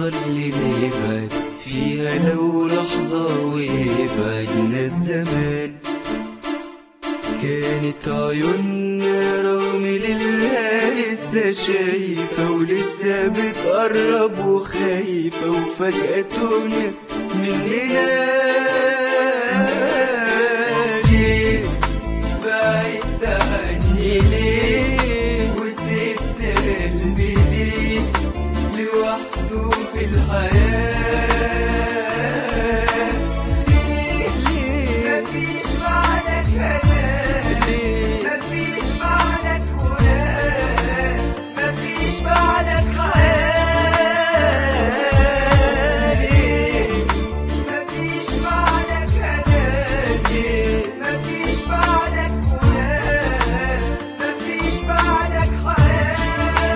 اللحظة اللي نبعد فيها لو لحظة ويبعدنا الزمان كانت عيوننا رغم لله لسه شايفة ولسه بتقرب وخايفة وفجأة تهنا مننا ليه بعدت عني ليه وسبت قلبي ليه لوحده في الحياة ليه ليه مفيش بعدك أمان ليه مفيش بعدك هناك مفيش بعدك حياة ليه مفيش بعدك أمان مفيش بعدك هناك مفيش بعدك حياة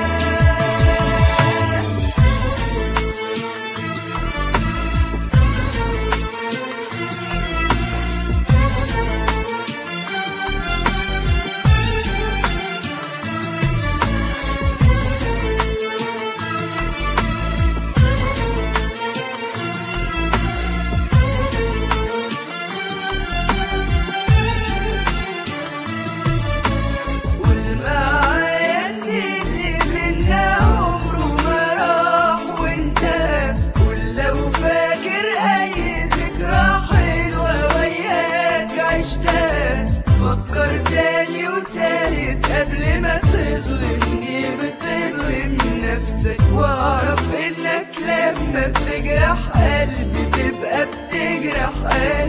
والمعايا اللي بينا عمره ما راح وانت ولو فاكر اي ذكرى حلوة وياك عشتها فكر تاني وتالت قبل ما تظلمني بتظلم نفسك واعرف انك لما بتجرح قلبي تبقى بتجرح قلبي